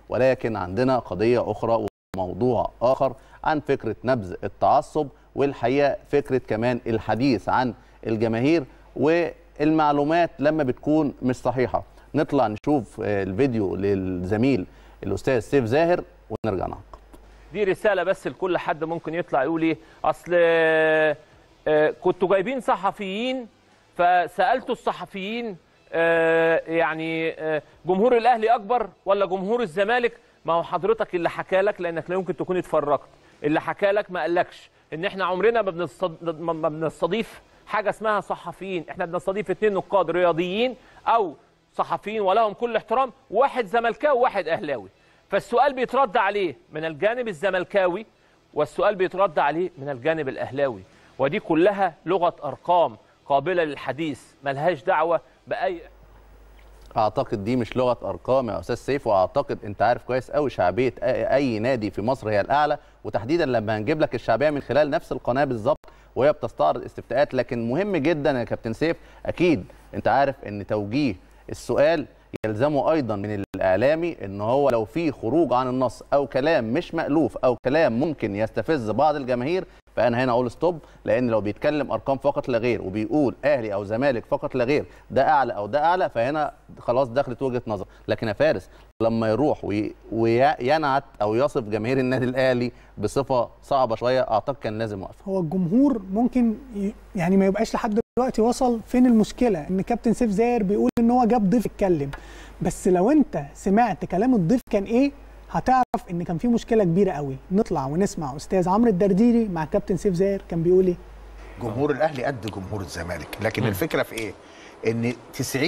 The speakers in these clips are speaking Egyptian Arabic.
ولكن عندنا قضيه اخرى وموضوع اخر عن فكره نبذ التعصب والحقيقه فكره كمان الحديث عن الجماهير والمعلومات لما بتكون مش صحيحه نطلع نشوف آه، الفيديو للزميل الاستاذ سيف زاهر ونرجع نعقب دي رساله بس لكل حد ممكن يطلع يقول ايه اصل آه، آه، كنتوا جايبين صحفيين فسالتوا الصحفيين آه، يعني آه، جمهور الاهلي اكبر ولا جمهور الزمالك ما هو حضرتك اللي حكى لك لانك لا يمكن تكون اتفرجت اللي حكى لك ما قالكش ان احنا عمرنا ما بنستض- ما- ما بنستضيف حاجه اسمها صحفيين احنا بنستضيف اثنين نقاد رياضيين او صحفيين ولهم كل احترام واحد زملكاوي وواحد اهلاوي فالسؤال بيترد عليه من الجانب الزملكاوي والسؤال بيترد عليه من الجانب الاهلاوي ودي كلها لغه ارقام قابله للحديث ملهاش دعوه باي اعتقد دي مش لغه ارقام يا استاذ سيف واعتقد انت عارف كويس قوي شعبيه أي- اي نادي في مصر هي الاعلى وتحديدا لما هنجيب لك الشعبيه من خلال نفس القناه بالظبط وهي بتستعرض استفتاءات لكن مهم جدا يا كابتن سيف اكيد انت عارف ان توجيه السؤال يلزمه ايضا من الاعلامي ان هو لو في خروج عن النص او كلام مش مالوف او كلام ممكن يستفز بعض الجماهير فانا هنا اقول ستوب لان لو بيتكلم ارقام فقط لا غير وبيقول اهلي او زمالك فقط لا غير ده اعلى او ده اعلى فهنا خلاص دخلت وجهه نظر لكن يا فارس لما يروح وي- وينعت او يصف جماهير النادي الاهلي بصفه صعبه شويه اعتقد كان لازم يوقف هو الجمهور ممكن ي- يعني ما يبقاش لحد دلوقتي وصل فين المشكله ان كابتن سيف زاهر بيقول ان هو جاب ضيف اتكلم بس لو انت سمعت كلام الضيف كان ايه هتعرف ان كان في مشكله كبيره قوي نطلع ونسمع استاذ عمرو الدرديري مع كابتن سيف زاهر كان بيقول ايه جمهور الاهلي قد جمهور الزمالك لكن م. الفكره في ايه ان 90%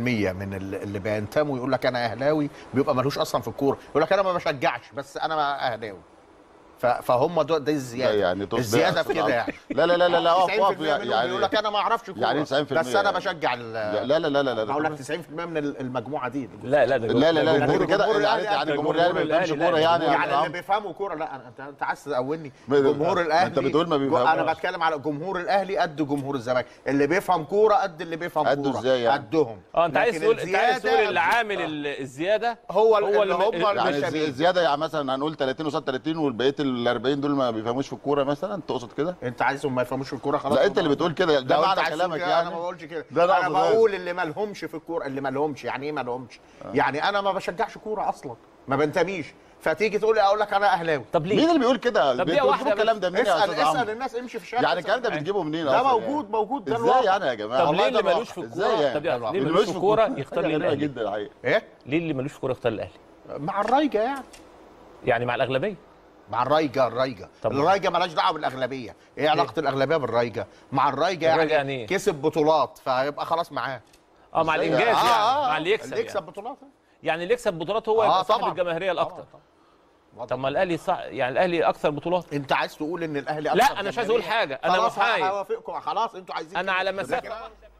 من ال- اللي بينتموا يقول لك انا اهلاوي بيبقى ملوش اصلا في الكوره يقول لك انا ما بشجعش بس انا اهلاوي ف- فهم دول دي الزياده لا يعني تقصد الزياده في أقصد كده يعني لا لا لا لا لا اقف 90% اقف منهم يعني يقول لك انا ما اعرفش كوره يعني 90% بس انا يعني. بشجع ال- لا لا لا لا لا بقول لك 90% من ال- المجموعه دي لا لا ده لا لا لا ده انت جمهور- كده جمهور يعني الأهلي- يعني جمهور جمهور الاهلي ما بيفهمش الأهلي، لا، كوره يعني يعني يا اللي بيفهموا كوره لا انت انت عايز تقولني ما- جمهور ما الاهلي انت بتقول ما بيفهموش. انا بتكلم على جمهور الاهلي قد جمهور الزمالك اللي بيفهم كوره قد اللي بيفهم قده كوره ازاي يعني؟ قدهم اه انت عايز لكن تقول انت عايز تقول الزيادة- اللي عامل ال- الزياده هو ال- هو اللي اللي هم يعني يعني المشابهين. الزي- الزياده يعني مثلا هنقول 30 قصاد 30 والبقيه ال 40 دول ما بيفهموش في الكوره مثلا تقصد كده؟ انت عايزهم ما يفهموش في الكوره خلاص لا انت اللي بتقول كده ده لو انت معنى عايز كلامك تقول كده، يعني انا ما بقولش كده ده انا أقصد ده. بقول اللي ما لهمش في الكوره اللي ما لهمش يعني ايه ما لهمش يعني انا ما بشجعش كوره اصلا ما بنتميش فتيجي تقول لي اقول لك انا اهلاوي طب ليه مين اللي بيقول كده؟ طب دي بتجيبوا واحدة الكلام ده منين يا اسال استاذ اسال عمرو؟ الناس امشي في الشارع يعني اسأل. الكلام ده بتجيبه منين ده أصلاً موجود موجود ده ازاي الواقع. يعني يا جماعه؟ طب والله ليه اللي ده ملوش في الواقع. الكوره ازاي يعني؟ طب يعني ليه اللي اللي ملوش في الكوره يختار حاجة غريبة الاهلي جدا الحقيقه ايه ليه اللي ملوش في الكوره يختار الاهلي مع الرايجه يعني يعني مع الاغلبيه مع الرايجه الرايجه طب الرايجه مالهاش دعوه بالاغلبيه ايه علاقه الاغلبيه بالرايجه مع الرايجه الرايجة يعني, يعني ايه؟ كسب بطولات فيبقى خلاص معاه اه مع إزاي الانجاز يعني؟ يعني آه، آه، مع اللي يكسب اللي يكسب يعني. بطولات يعني اللي يكسب بطولات هو آه، يبقى صاحب طبعاً. الجماهيريه الاكتر طبعاً. طب ما الاهلي صح يعني الاهلي اكثر بطولات انت عايز تقول ان الاهلي لا، أكثر أنا مش عايز أقول جماهيرية. حاجة، أنا خلاص محايد. هوافقكم خلاص انتوا عايزين انا كده. على لكن مسافه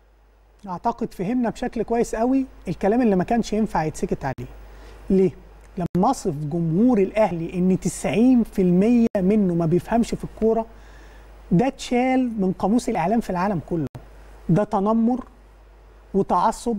اعتقد فهمنا بشكل كويس قوي الكلام اللي ما كانش ينفع يتسكت عليه ليه لما اصف جمهور الاهلي ان 90% منه ما بيفهمش في الكوره ده اتشال من قاموس الاعلام في العالم كله ده تنمر وتعصب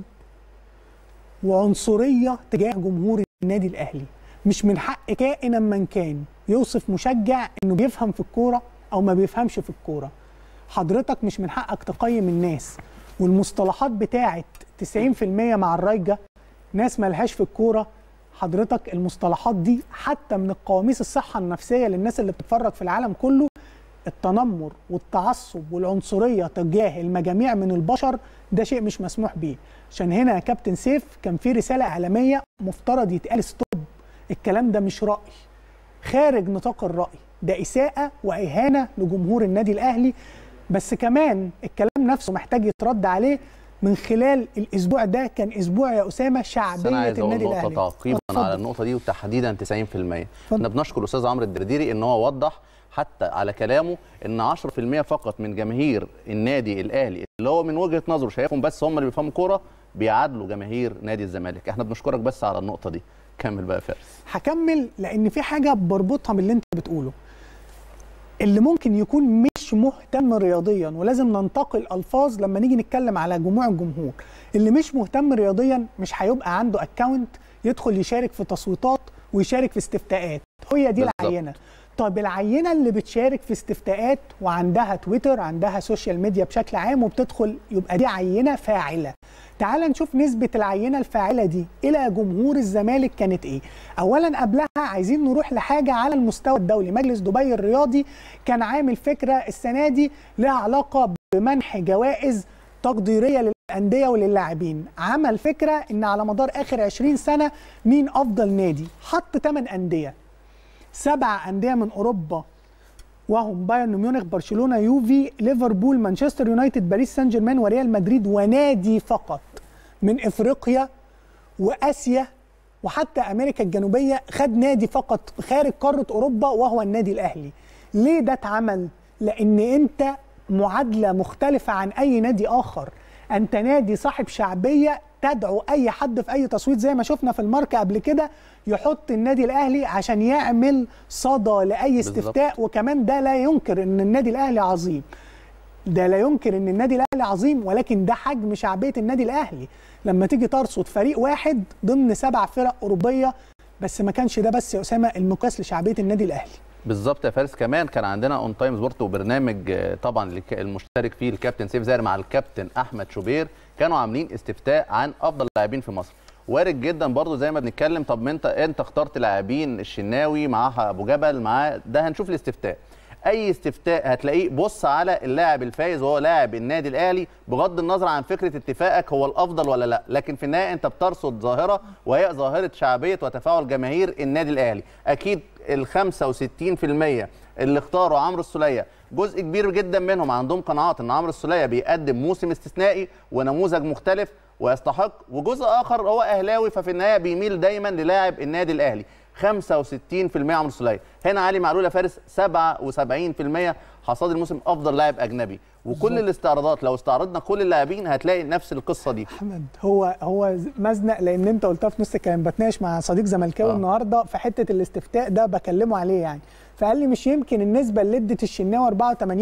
وعنصريه تجاه جمهور النادي الاهلي مش من حق كائنا من كان يوصف مشجع انه بيفهم في الكوره او ما بيفهمش في الكوره حضرتك مش من حقك تقيم الناس والمصطلحات بتاعه 90% مع الرايجه ناس ملهاش في الكوره حضرتك المصطلحات دي حتى من القواميس الصحه النفسيه للناس اللي بتتفرج في العالم كله التنمر والتعصب والعنصريه تجاه المجاميع من البشر ده شيء مش مسموح بيه عشان هنا يا كابتن سيف كان في رساله اعلاميه مفترض يتقال ستوب الكلام ده مش راي خارج نطاق الراي ده اساءه واهانه لجمهور النادي الاهلي بس كمان الكلام نفسه محتاج يترد عليه من خلال الاسبوع ده كان اسبوع يا اسامه بس شعبيه انا عايز اقول النادي نقطه الاهلي تعقيبا اتفضل. على النقطه دي وتحديدا 90% احنا بنشكر الاستاذ عمرو الدرديري ان هو وضح حتى على كلامه ان 10% فقط من جماهير النادي الاهلي اللي هو من وجهه نظره شايفهم بس هم اللي بيفهموا كوره بيعادلوا جماهير نادي الزمالك احنا بنشكرك بس على النقطه دي كمل بقى يا فارس هكمل لان في حاجه بربطها باللي انت بتقوله اللي ممكن يكون مش مهتم رياضيا ولازم ننتقي الالفاظ لما نيجي نتكلم على جموع الجمهور اللي مش مهتم رياضيا مش هيبقى عنده اكونت يدخل يشارك في تصويتات ويشارك في استفتاءات هي دي بالظبط. العينه طب العينه اللي بتشارك في استفتاءات وعندها تويتر عندها سوشيال ميديا بشكل عام وبتدخل يبقى دي عينه فاعله تعال نشوف نسبة العينة الفاعلة دي إلى جمهور الزمالك كانت إيه؟ أولا قبلها عايزين نروح لحاجة على المستوى الدولي مجلس دبي الرياضي كان عامل فكرة السنة دي لها علاقة بمنح جوائز تقديرية للأندية وللاعبين عمل فكرة إن على مدار آخر 20 سنة مين أفضل نادي حط 8 أندية سبع أندية من أوروبا وهم بايرن ميونخ برشلونه يوفي ليفربول مانشستر يونايتد باريس سان جيرمان وريال مدريد ونادي فقط من افريقيا واسيا وحتى امريكا الجنوبيه خد نادي فقط خارج قاره اوروبا وهو النادي الاهلي ليه ده اتعمل لان انت معادله مختلفه عن اي نادي اخر انت نادي صاحب شعبيه تدعو اي حد في اي تصويت زي ما شفنا في الماركه قبل كده يحط النادي الاهلي عشان يعمل صدى لاي بالظبط. استفتاء وكمان ده لا ينكر ان النادي الاهلي عظيم ده لا ينكر ان النادي الاهلي عظيم ولكن ده حجم شعبيه النادي الاهلي لما تيجي ترصد فريق واحد ضمن سبع فرق اوروبيه بس ما كانش ده بس يا اسامه المقياس لشعبيه النادي الاهلي بالظبط يا فارس كمان كان عندنا اون تايم سبورت وبرنامج آه، طبعا الك- المشترك فيه الكابتن سيف زاهر مع الكابتن احمد شوبير كانوا عاملين استفتاء عن افضل لاعبين في مصر وارد جدا برضو زي ما بنتكلم طب ما انت انت اخترت لاعبين الشناوي معاه ابو جبل معاه ده هنشوف الاستفتاء اي استفتاء هتلاقيه بص على اللاعب الفايز وهو لاعب النادي الاهلي بغض النظر عن فكره اتفاقك هو الافضل ولا لا لكن في النهايه انت بترصد ظاهره وهي ظاهره شعبيه وتفاعل جماهير النادي الاهلي اكيد ال 65% اللي اختاروا عمرو السوليه جزء كبير جدا منهم عندهم قناعات ان عمرو السوليه بيقدم موسم استثنائي ونموذج مختلف ويستحق وجزء اخر هو اهلاوي ففي النهايه بيميل دايما للاعب النادي الاهلي 65% عمرو السوليه هنا علي معلول يا فارس 77% حصاد الموسم افضل لاعب اجنبي وكل الاستعراضات لو استعرضنا كل اللاعبين هتلاقي نفس القصه دي احمد هو هو مزنق لان انت قلتها في نص الكلام بتناقش مع صديق زملكاوي آه. آه. النهارده في حته الاستفتاء ده بكلمه عليه يعني فقال لي مش يمكن النسبه اللي ادت الشناوي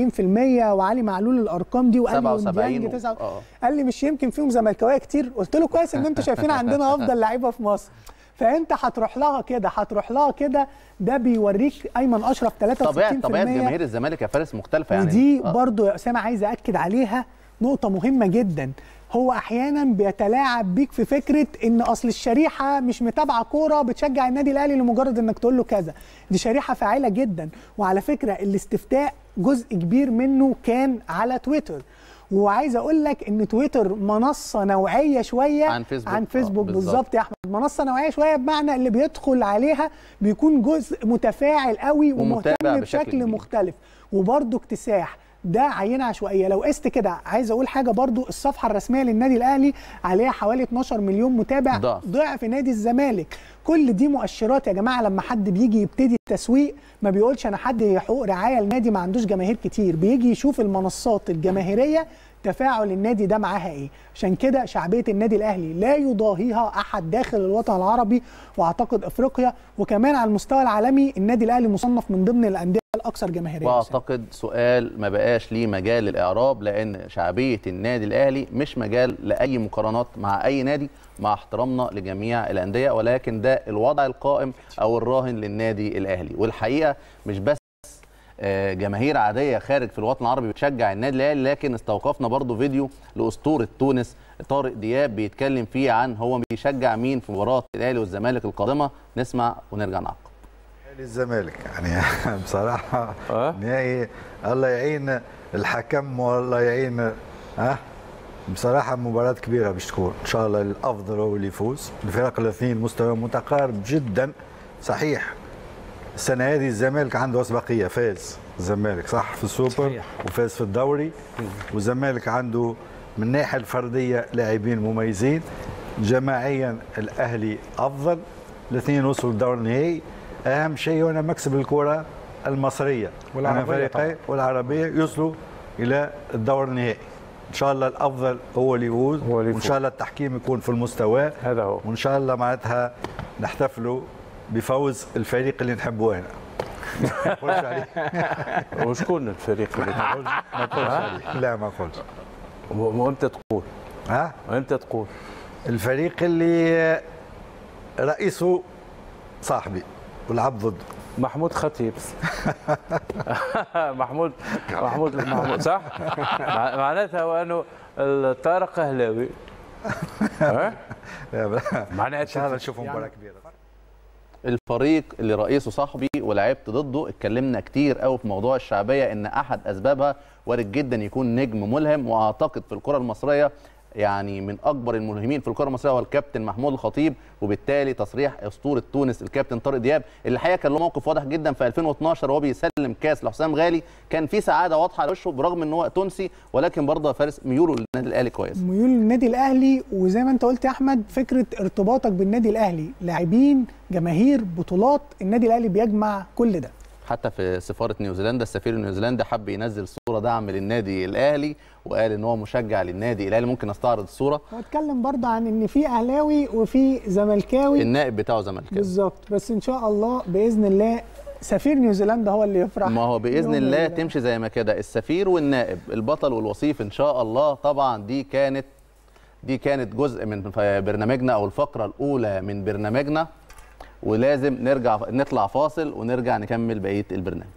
84% وعلي معلول الارقام دي وقال لي 77 وديانج و- 9 آه. قال لي مش يمكن فيهم زملكاويه كتير قلت له كويس ان انتوا شايفين عندنا افضل لعيبه في مصر فانت هتروح لها كده هتروح لها كده ده بيوريك ايمن اشرف 63% طبيعه طبيعه جماهير الزمالك يا فارس مختلفه يعني ودي آه. برضو يا اسامه عايز اكد عليها نقطه مهمه جدا هو احيانا بيتلاعب بيك في فكره ان اصل الشريحه مش متابعه كوره بتشجع النادي الاهلي لمجرد انك تقول له كذا دي شريحه فاعله جدا وعلى فكره الاستفتاء جزء كبير منه كان على تويتر وعايز اقول لك ان تويتر منصه نوعيه شويه عن فيسبوك. عن آه، فيسبوك بالظبط. بالظبط يا احمد منصه نوعيه شويه بمعنى اللي بيدخل عليها بيكون جزء متفاعل قوي ومتابع ومهتم بشكل بشكل كبير. مختلف وبرده اكتساح ده عينه عشوائيه لو قست كده عايز اقول حاجه برضو الصفحه الرسميه للنادي الاهلي عليها حوالي 12 مليون متابع ضعف. ضعف نادي الزمالك كل دي مؤشرات يا جماعه لما حد بيجي يبتدي التسويق ما بيقولش انا حد حقوق رعايه النادي ما عندوش جماهير كتير بيجي يشوف المنصات الجماهيريه تفاعل النادي ده معاها ايه عشان كده شعبيه النادي الاهلي لا يضاهيها احد داخل الوطن العربي واعتقد افريقيا وكمان على المستوى العالمي النادي الاهلي مصنف من ضمن الانديه الاكثر جماهيريه واعتقد سؤال ما بقاش ليه مجال للاعراب لان شعبيه النادي الاهلي مش مجال لاي مقارنات مع اي نادي مع احترامنا لجميع الانديه ولكن ده الوضع القائم او الراهن للنادي الاهلي والحقيقه مش بس آه، جماهير عاديه خارج في الوطن العربي بتشجع النادي الاهلي لكن استوقفنا برضو فيديو لاسطوره تونس طارق دياب بيتكلم فيه عن هو بيشجع مين في مباراه الاهلي والزمالك القادمه نسمع ونرجع نعقب الزمالك يعني بصراحة أه؟ نهائي الله يعين الحكم والله يعين ها بصراحة مباراة كبيرة باش تكون إن شاء الله الأفضل هو اللي يفوز الفرق الاثنين مستوى متقارب جدا صحيح السنة هذه الزمالك عنده أسبقية فاز الزمالك صح في السوبر صحيح. وفاز في الدوري والزمالك عنده من الناحية الفردية لاعبين مميزين جماعيا الأهلي أفضل الاثنين وصلوا للدور النهائي أهم شيء هنا مكسب الكرة المصرية والعربية أنا فريقين والعربية يوصلوا إلى الدور النهائي إن شاء الله الأفضل هو اللي يفوز هو اللي وإن شاء الله التحكيم يكون في المستوى هذا هو وإن شاء الله معناتها نحتفلوا بفوز الفريق اللي نحبه هنا ما نقولش عليه وشكون الفريق اللي ما نقولش عليه لا ما نقولش وامتى تقول ها امتى تقول الفريق اللي رئيسه صاحبي ولعب ضده محمود خطيب محمود محمود محمود صح مع- معناتها هو انه الطارق اهلاوي ها؟ ان معناتها شاء الله نشوفوا مباراه كبيره الفريق اللي رئيسه صاحبي ولعبت ضده اتكلمنا كتير قوي في موضوع الشعبيه ان احد اسبابها وارد جدا يكون نجم ملهم واعتقد في الكره المصريه يعني من اكبر الملهمين في الكره المصريه هو الكابتن محمود الخطيب وبالتالي تصريح اسطوره تونس الكابتن طارق دياب اللي الحقيقه كان له موقف واضح جدا في 2012 وهو بيسلم كاس لحسام غالي كان في سعاده واضحه على وشه برغم ان هو تونسي ولكن برضه فارس ميوله للنادي الاهلي كويس ميول للنادي الاهلي وزي ما انت قلت يا احمد فكره ارتباطك بالنادي الاهلي لاعبين جماهير بطولات النادي الاهلي بيجمع كل ده حتى في سفاره نيوزيلندا السفير النيوزيلندي حب ينزل صوره دعم للنادي الاهلي وقال ان هو مشجع للنادي الاهلي ممكن استعرض الصوره واتكلم برضه عن ان في اهلاوي وفي زملكاوي النائب بتاعه زملكاوي بالظبط بس ان شاء الله باذن الله سفير نيوزيلندا هو اللي يفرح ما هو باذن يوم الله ال- تمشي زي ما كده السفير والنائب البطل والوصيف ان شاء الله طبعا دي كانت دي كانت جزء من برنامجنا او الفقره الاولى من برنامجنا ولازم نرجع نطلع فاصل ونرجع نكمل بقيه البرنامج